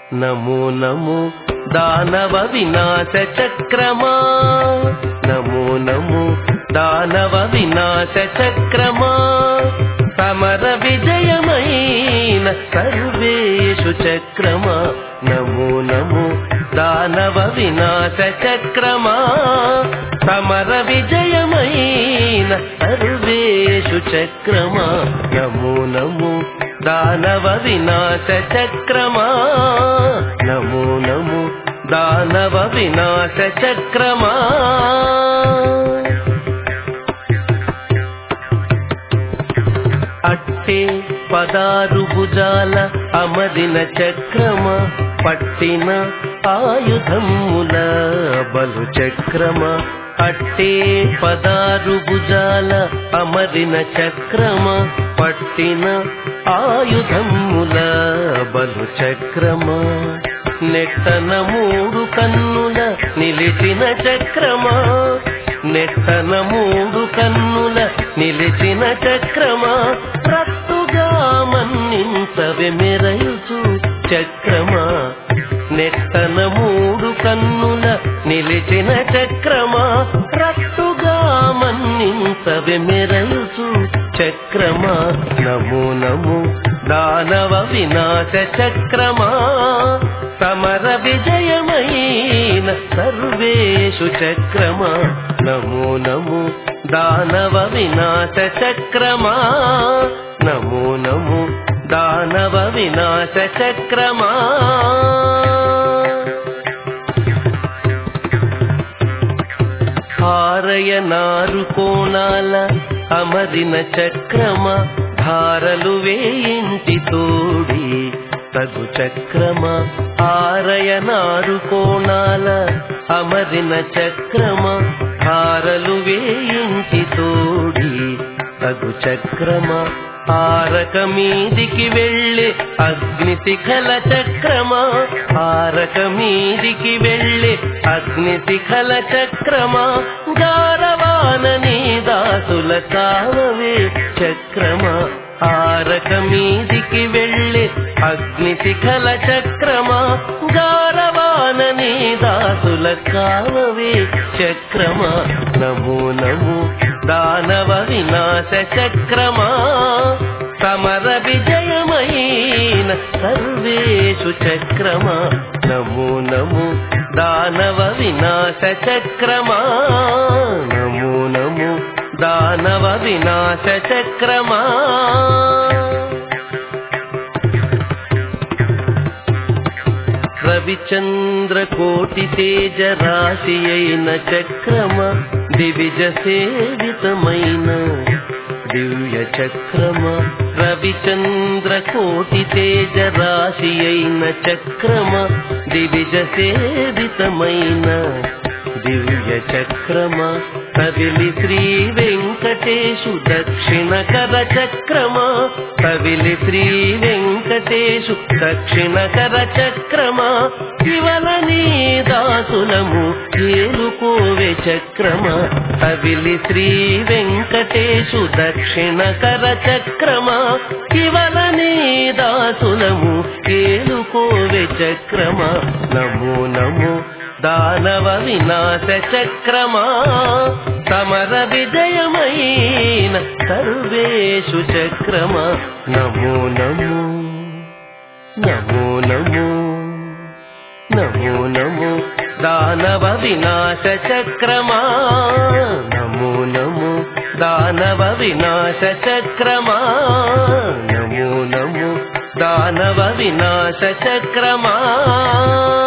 నమో నమో దానవ వినాశ చక్రమా నమో నమో దానవ వినాశ చక్రమా సమర విజయమైన సర్వేషు చక్రమా నమో నమో దానవ వినాశ చక్రమా సమర విజయమైన సర్వేషు చక్రమా నమో నమో దానవ వినాశ చక్రమా నమో నమో దానవ వినాశ చక్రమా అట్టే పదారు భుజాల అమరిన చక్రమ పట్టిన ఆయుధముల బలు చక్రమ అట్టే పదారు భుజాల అమరిన చక్రమ పట్టిన ఆయుధముల బలు చక్రమ నెట్టన మూడు కన్నుల నిలిచిన చక్రమా నెట్టన మూడు కన్నుల నిలిచిన చక్రమా రత్తుగా మన్నించవె మెరయుచు చక్రమా నెట్టన మూడు కన్నుల నిలిచిన చక్రమా రత్తుగా మన్నించవె మెరయుచు చక్రమా నమో నమో దానవ వినాశ చక్రమా సమర విజయమైన సర్వేషు చక్రమా నమో నమో దానవ వినాశ చక్రమా నమో నమో దానవ వినాశ చక్రమా హారయ నారు కోణాల అమరిన చక్రమ ధారలు వేయింటి తోడి తగు చక్రమ ఆరయ నారు కోణాల అమరిన చక్రమ ధారలు వేయింటి తోడి తగు చక్రమ ఆరక మీదికి వెళ్ళే అగ్ని శిఖల చక్రమా ఆరక మీదికి వెళ్ళే అగ్ని శిఖల చక్రమా గారవాన నీ దాసుల కావవే చక్రమా ఆరక మీదికి వెళ్ళే అగ్ని శిఖల చక్రమా గారవాన నీ దాసుల కావవే చక్రమా నమో నమో దానవ వినాశ చక్రమా సమర విజయమైన సర్వేషు చక్రమా నమో నమో దానవ వినాశ చక్రమా నమో నమో దానవ వినాశ చక్రమా రవిచంద్ర కోటి తేజ రాశి అయిన చక్రమ దివిజ సేవితమైన దివ్య చక్రమ రవిచంద్ర కోటి తేజ రాశి అయిన చక్రమ దివిజ సేవితమైన దివ్య చక్రమ కవిలి శ్రీ వెంకటేశు దక్షిణ కర చక్రమ కవిలి శ్రీ వెంకటేశు దక్షిణ కర చక్రమ శివల నీ దాసులము ఏలుకోవే చక్రమ కవిలి శ్రీ వెంకటేశు దక్షిణ కర చక్రమ శివల నీ దాసులము ఏలుకోవే చక్రమ నమో నమో దానవ వినాశ చక్రమా సమర విజయమైన సర్వేషు చక్రమా నమో నమో నమో నమో నమో నమో దానవ వినాశ చక్రమా నమో నమో దానవ వినాశ చక్రమా నమో నమో దానవ వినాశ చక్రమా